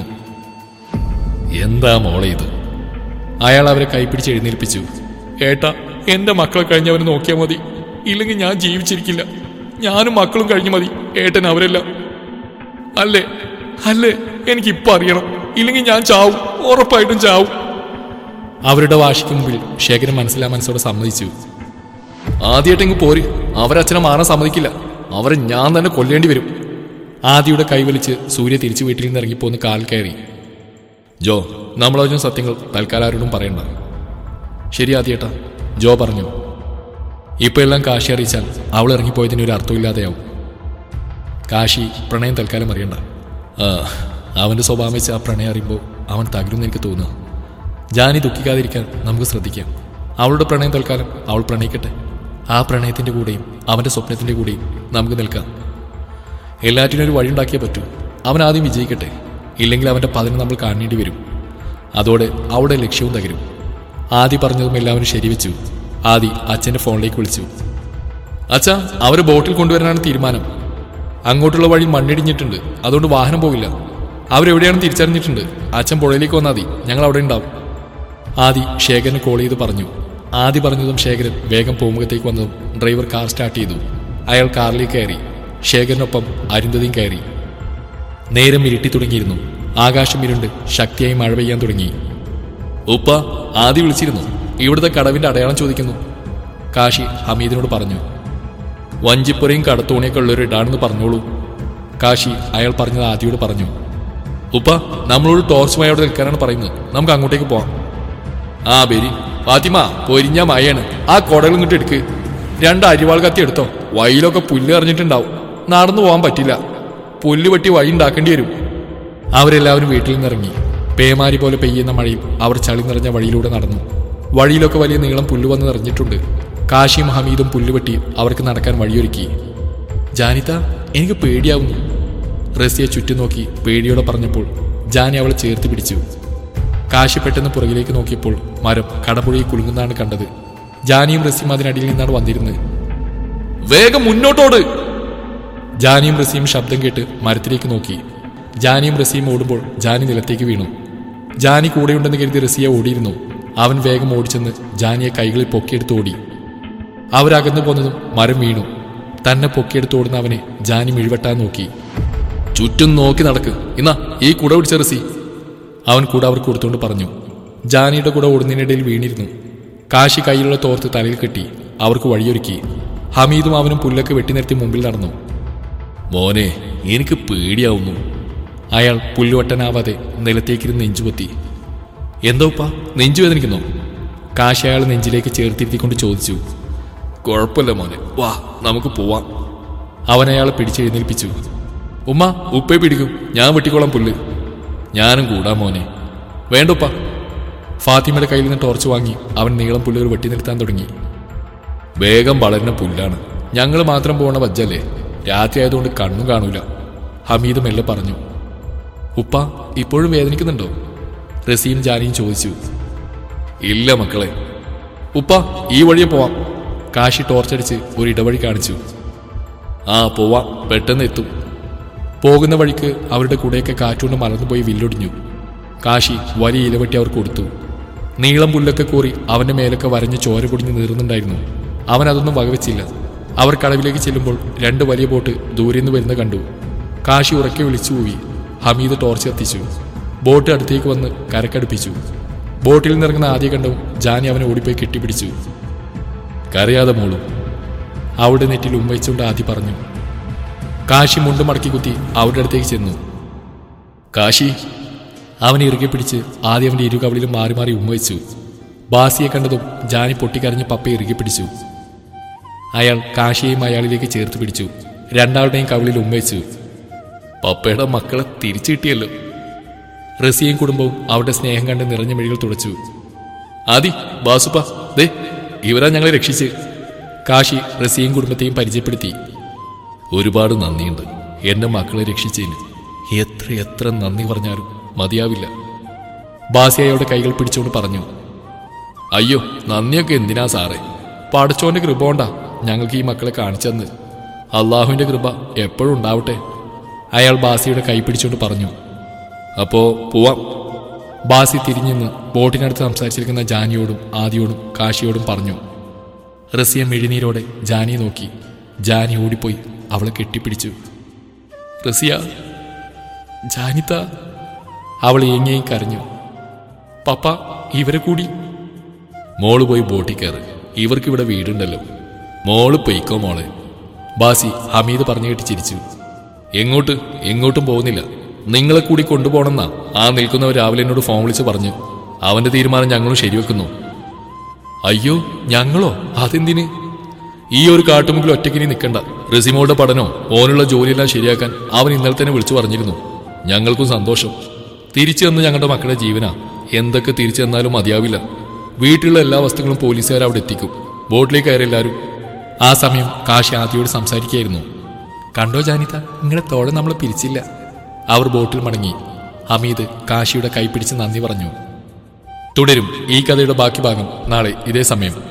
എന്താ മോളെ ഇത് അയാൾ അവരെ കൈപ്പിടിച്ച് എഴുന്നേൽപ്പിച്ചു ഏട്ടാ എന്റെ മക്കളെ കഴിഞ്ഞവന് നോക്കിയാൽ മതി ഇല്ലെങ്കിൽ ഞാൻ ജീവിച്ചിരിക്കില്ല ഞാനും മക്കളും കഴിഞ്ഞു മതി ഏട്ടൻ അവരെല്ലാം അല്ലേ അല്ലേ എനിക്കിപ്പോ അറിയണം ഇല്ലെങ്കിൽ ഞാൻ ചാവും ഉറപ്പായിട്ടും ചാവും അവരുടെ വാശിക്ക് മുമ്പിൽ ശേഖരൻ മനസ്സിലാ മനസ്സോടെ സമ്മതിച്ചു ആദ്യമായിട്ടെങ്കിൽ പോര് അവരച്ഛനെ മാറാൻ സമ്മതിക്കില്ല അവരെ ഞാൻ തന്നെ കൊല്ലേണ്ടി വരും ആദിയുടെ കൈവലിച്ച് സൂര്യ തിരിച്ചു വീട്ടിൽ നിന്ന് ഇറങ്ങിപ്പോന്ന് കാൽ കയറി ജോ നമ്മളോചന സത്യങ്ങൾ തൽക്കാലം ആരോടും പറയണ്ട ശരി ആദ്യേട്ടാ ജോ പറഞ്ഞു ഇപ്പൊ എല്ലാം കാശി അറിയിച്ചാൽ അവൾ ഇറങ്ങിപ്പോയതിന് ഒരു അർത്ഥമില്ലാതെയാവും കാശി പ്രണയം തൽക്കാലം അറിയണ്ട ആ അവന്റെ സ്വഭാവം വെച്ച് ആ പ്രണയം അറിയുമ്പോൾ അവൻ തകരുമെന്ന് എനിക്ക് തോന്നുക ജാനി ദുഃഖിക്കാതിരിക്കാൻ നമുക്ക് ശ്രദ്ധിക്കാം അവളുടെ പ്രണയം തൽക്കാലം അവൾ പ്രണയിക്കട്ടെ ആ പ്രണയത്തിന്റെ കൂടെയും അവന്റെ സ്വപ്നത്തിന്റെ കൂടെയും നമുക്ക് നിൽക്കാം എല്ലാറ്റിനും ഒരു വഴി ഉണ്ടാക്കിയേ പറ്റൂ അവൻ ആദ്യം വിജയിക്കട്ടെ ഇല്ലെങ്കിൽ അവന്റെ പതിന് നമ്മൾ കാണേണ്ടി വരും അതോടെ അവളുടെ ലക്ഷ്യവും തകരും ആദി പറഞ്ഞതും എല്ലാവരും ശരിവെച്ചു ആദി അച്ഛന്റെ ഫോണിലേക്ക് വിളിച്ചു അച്ഛാ അവരെ ബോട്ടിൽ കൊണ്ടുവരാനാണ് തീരുമാനം അങ്ങോട്ടുള്ള വഴി മണ്ണിടിഞ്ഞിട്ടുണ്ട് അതുകൊണ്ട് വാഹനം പോകില്ല അവരെവിടെയാണെന്ന് തിരിച്ചറിഞ്ഞിട്ടുണ്ട് അച്ഛൻ പുഴയിലേക്ക് വന്നാൽ മതി ഞങ്ങൾ അവിടെ ഉണ്ടാവും ആദി ശേഖരന് കോൾ ചെയ്ത് പറഞ്ഞു ആദി പറഞ്ഞതും ശേഖരൻ വേഗം പൂമുഖത്തേക്ക് വന്നതും ഡ്രൈവർ കാർ സ്റ്റാർട്ട് ചെയ്തു അയാൾ കാറിലേക്ക് കയറി ശേഖരനൊപ്പം അരുന്ധതിയും കയറി നേരം ഇരുട്ടി തുടങ്ങിയിരുന്നു ആകാശം ഇരുണ്ട് ശക്തിയായി മഴ പെയ്യാൻ തുടങ്ങി ഉപ്പ ആദി വിളിച്ചിരുന്നു ഇവിടുത്തെ കടവിന്റെ അടയാളം ചോദിക്കുന്നു കാശി ഹമീദിനോട് പറഞ്ഞു വഞ്ചിപ്പുറയും കടത്തോണിയൊക്കെ ഉള്ളൊരു ഇടാണെന്ന് പറഞ്ഞോളൂ കാശി അയാൾ പറഞ്ഞത് ആദിയോട് പറഞ്ഞു ഉപ്പ നമ്മളോട് ടോർച്ച് മയോടെ നിൽക്കാനാണ് പറയുന്നത് നമുക്ക് അങ്ങോട്ടേക്ക് പോവാം ആ ബെരി ഫാത്തിമ പൊരിഞ്ഞ മയാണ് ആ കുടകൾ ഇങ്ങോട്ട് എടുക്ക് രണ്ട് അരിവാൾ കത്തി എടുത്തോ വഴിയിലൊക്കെ പുല്ല് അറിഞ്ഞിട്ടുണ്ടാവും നടന്നു പോകാൻ പറ്റില്ല പുല്ല് വെട്ടി വഴി ഉണ്ടാക്കേണ്ടി വരും അവരെല്ലാവരും വീട്ടിൽ നിന്നിറങ്ങി പേമാരി പോലെ പെയ്യുന്ന മഴയിൽ അവർ ചളി നിറഞ്ഞ വഴിയിലൂടെ നടന്നു വഴിയിലൊക്കെ വലിയ നീളം പുല്ല് വന്ന് നിറഞ്ഞിട്ടുണ്ട് കാശിയും ഹമീദും പുല്ല് വെട്ടി അവർക്ക് നടക്കാൻ വഴിയൊരുക്കി ജാനിത എനിക്ക് പേടിയാവുന്നു റസിയെ ചുറ്റും നോക്കി പേടിയോടെ പറഞ്ഞപ്പോൾ ജാനി അവളെ ചേർത്ത് പിടിച്ചു കാശി പെട്ടെന്ന് പുറകിലേക്ക് നോക്കിയപ്പോൾ മരം കടപുഴയിൽ കുലുങ്ങുന്നതാണ് കണ്ടത് ജാനിയും റസിയും അതിനടിയിൽ നിന്നാണ് വന്നിരുന്നത് വേഗം മുന്നോട്ടോട് ജാനിയും റസിയും ശബ്ദം കേട്ട് മരത്തിലേക്ക് നോക്കി ജാനിയും റസിയും ഓടുമ്പോൾ ജാനി നിലത്തേക്ക് വീണു ജാനി കൂടെയുണ്ടെന്ന് കരുതി റസിയ ഓടിയിരുന്നു അവൻ വേഗം ഓടിച്ചെന്ന് ജാനിയെ കൈകളിൽ പൊക്കിയെടുത്ത് ഓടി അവരകന്നു പോന്നതും മരം വീണു തന്നെ പൊക്കിയെടുത്ത് ഓടുന്ന അവനെ ജാനി മിഴിവെട്ടാൻ നോക്കി ചുറ്റും നോക്കി നടക്ക് ഇന്നാ ഈ കുട പിടിച്ച റസി അവൻ കൂടെ അവർക്ക് കൊടുത്തുകൊണ്ട് പറഞ്ഞു ജാനിയുടെ കൂടെ ഓടുന്നതിനിടയിൽ വീണിരുന്നു കാശി കയ്യിലുള്ള തോർത്ത് തലയിൽ കെട്ടി അവർക്ക് വഴിയൊരുക്കി ഹമീദും അവനും പുല്ലൊക്കെ വെട്ടിനിർത്തി മുമ്പിൽ നടന്നു മോനെ എനിക്ക് പേടിയാവുന്നു അയാൾ പുല്ലുവട്ടനാവാതെ നിലത്തേക്കിരുന്ന് നെഞ്ചുപൊത്തി എന്തോപ്പാ നെഞ്ചു വേദനിക്കുന്നോ കാശി അയാൾ നെഞ്ചിലേക്ക് ചേർത്തിരുത്തിക്കൊണ്ട് ചോദിച്ചു കുഴപ്പമില്ല മോനെ വാ നമുക്ക് പോവാം അവൻ അയാളെ പിടിച്ചെഴുന്നേൽപ്പിച്ചു ഉമ്മ ഉപ്പേ പിടിക്കും ഞാൻ വെട്ടിക്കോളാം പുല്ല് ഞാനും കൂടാ മോനെ വേണ്ടുപ്പ ഫാത്തിമയുടെ കയ്യിൽ നിന്ന് ടോർച്ച് വാങ്ങി അവൻ നീളം പുല്ലുകൾ വെട്ടി നിർത്താൻ തുടങ്ങി വേഗം വളരുന്ന പുല്ലാണ് ഞങ്ങൾ മാത്രം പോണ വജ്ജല്ലേ രാത്രി ആയതുകൊണ്ട് കണ്ണും കാണൂല ഹമീദ് മെല്ലെ പറഞ്ഞു ഉപ്പ ഇപ്പോഴും വേദനിക്കുന്നുണ്ടോ റസീം ജാനിയും ചോദിച്ചു ഇല്ല മക്കളെ ഉപ്പ ഈ വഴിയെ പോവാം കാശി ടോർച്ചടിച്ച് ഒരു ഇടവഴി കാണിച്ചു ആ പോവാം പെട്ടെന്ന് എത്തും പോകുന്ന വഴിക്ക് അവരുടെ കൂടെയൊക്കെ കാറ്റുകൊണ്ട് മലർന്നുപോയി വില്ലൊടിഞ്ഞു കാശി വലിയ ഇലവെട്ടി അവർ കൊടുത്തു നീളം പുല്ലൊക്കെ കൂറി അവന്റെ മേലൊക്കെ വരഞ്ഞ് ചോര കുടിഞ്ഞ് നീറുന്നുണ്ടായിരുന്നു അവൻ അതൊന്നും വകവെച്ചില്ല അവർ കടവിലേക്ക് ചെല്ലുമ്പോൾ രണ്ട് വലിയ ബോട്ട് ദൂരെ നിന്ന് വരുന്ന കണ്ടു കാശി ഉറക്കെ വിളിച്ചു പോയി ഹമീദ് ടോർച്ച് കത്തിച്ചു ബോട്ട് അടുത്തേക്ക് വന്ന് കരക്കടുപ്പിച്ചു ബോട്ടിൽ നിന്നിറങ്ങുന്ന ആദ്യ കണ്ടവും ജാനി അവനെ ഓടിപ്പോയി കെട്ടിപ്പിടിച്ചു കരയാതെ മോളും അവളുടെ നെറ്റിൽ ഉമ്മയിച്ചുകൊണ്ട് ആദ്യ പറഞ്ഞു കാശി മുണ്ട് മടക്കി കുത്തി അവരുടെ അടുത്തേക്ക് ചെന്നു കാശി അവനെ ഇറുകെ പിടിച്ച് ആദ്യം അവന്റെ ഇരു കവിളിലും മാറി മാറി ഉമ്മവെച്ചു ബാസിയെ കണ്ടതും ജാനി പൊട്ടിക്കരഞ്ഞ് പപ്പയെ ഇറുകെ പിടിച്ചു അയാൾ കാശിയെയും അയാളിലേക്ക് ചേർത്ത് പിടിച്ചു രണ്ടാളുടെയും കവിളിൽ ഉമ്മവെച്ചു പപ്പയുടെ മക്കളെ തിരിച്ചു കിട്ടിയല്ലോ റസിയും കുടുംബവും അവരുടെ സ്നേഹം കണ്ട് നിറഞ്ഞ മിഴികൾ തുടച്ചു ആദി ബാസുപ്പ ദേ ഇവരാ ഞങ്ങളെ രക്ഷിച്ച് കാശി റസിയും കുടുംബത്തെയും പരിചയപ്പെടുത്തി ഒരുപാട് നന്ദിയുണ്ട് എന്റെ മക്കളെ രക്ഷിച്ചതിന് എത്ര എത്ര നന്ദി പറഞ്ഞാലും മതിയാവില്ല ബാസിയയുടെ കൈകൾ പിടിച്ചുകൊണ്ട് പറഞ്ഞു അയ്യോ നന്ദിയൊക്കെ എന്തിനാ സാറേ പടച്ചോന്റെ കൃപ കൊണ്ടാ ഞങ്ങൾക്ക് ഈ മക്കളെ കാണിച്ചെന്ന് അള്ളാഹുവിന്റെ കൃപ എപ്പോഴും ഉണ്ടാവട്ടെ അയാൾ ബാസിയുടെ കൈ പിടിച്ചുകൊണ്ട് പറഞ്ഞു അപ്പോ പോവാം ബാസി തിരിഞ്ഞെന്ന് ബോട്ടിനടുത്ത് സംസാരിച്ചിരിക്കുന്ന ജാനിയോടും ആദിയോടും കാശിയോടും പറഞ്ഞു റസിയ മിഴിനീരോടെ ജാനിയെ നോക്കി ജാനി ഓടിപ്പോയി അവളെ കെട്ടിപ്പിടിച്ചു റസിയ ജാനിത്ത അവൾ ഏങ്ങിയും കരഞ്ഞു പപ്പ ഇവരെ കൂടി മോള് പോയി ബോട്ടിൽ കയറ് ഇവർക്കിവിടെ വീടുണ്ടല്ലോ മോള് പൊയ്ക്കോ മോളെ ബാസി ഹമീദ് പറഞ്ഞു കേട്ട് ചിരിച്ചു എങ്ങോട്ട് എങ്ങോട്ടും പോകുന്നില്ല നിങ്ങളെ കൂടി കൊണ്ടുപോകണമെന്നാ ആ നിൽക്കുന്നവർ രാവിലെ എന്നോട് ഫോൺ വിളിച്ച് പറഞ്ഞു അവന്റെ തീരുമാനം ഞങ്ങളും ശരിവെക്കുന്നു അയ്യോ ഞങ്ങളോ അതെന്തിന് ഈ ഒരു കാട്ടുമുക്കിൽ ഒറ്റയ്ക്കിനി നിൽക്കണ്ട റസിമോളുടെ പഠനോ ഓനുള്ള ജോലിയെല്ലാം ശരിയാക്കാൻ അവൻ ഇന്നലെ തന്നെ വിളിച്ചു പറഞ്ഞിരുന്നു ഞങ്ങൾക്കും സന്തോഷം തിരിച്ചു തന്ന് ഞങ്ങളുടെ മക്കളുടെ ജീവനാ എന്തൊക്കെ തിരിച്ചു തന്നാലും മതിയാവില്ല വീട്ടിലുള്ള എല്ലാ വസ്തുക്കളും പോലീസുകാർ അവിടെ എത്തിക്കും ബോട്ടിലേക്ക് കയറി എല്ലാവരും ആ സമയം കാശി ആദ്യയോട് സംസാരിക്കുകയായിരുന്നു കണ്ടോ ജാനിത നിങ്ങളെ തോടെ നമ്മൾ പിരിച്ചില്ല അവർ ബോട്ടിൽ മടങ്ങി ഹമീദ് കാശിയുടെ കൈ പിടിച്ച് നന്ദി പറഞ്ഞു തുടരും ഈ കഥയുടെ ബാക്കി ഭാഗം നാളെ ഇതേ സമയം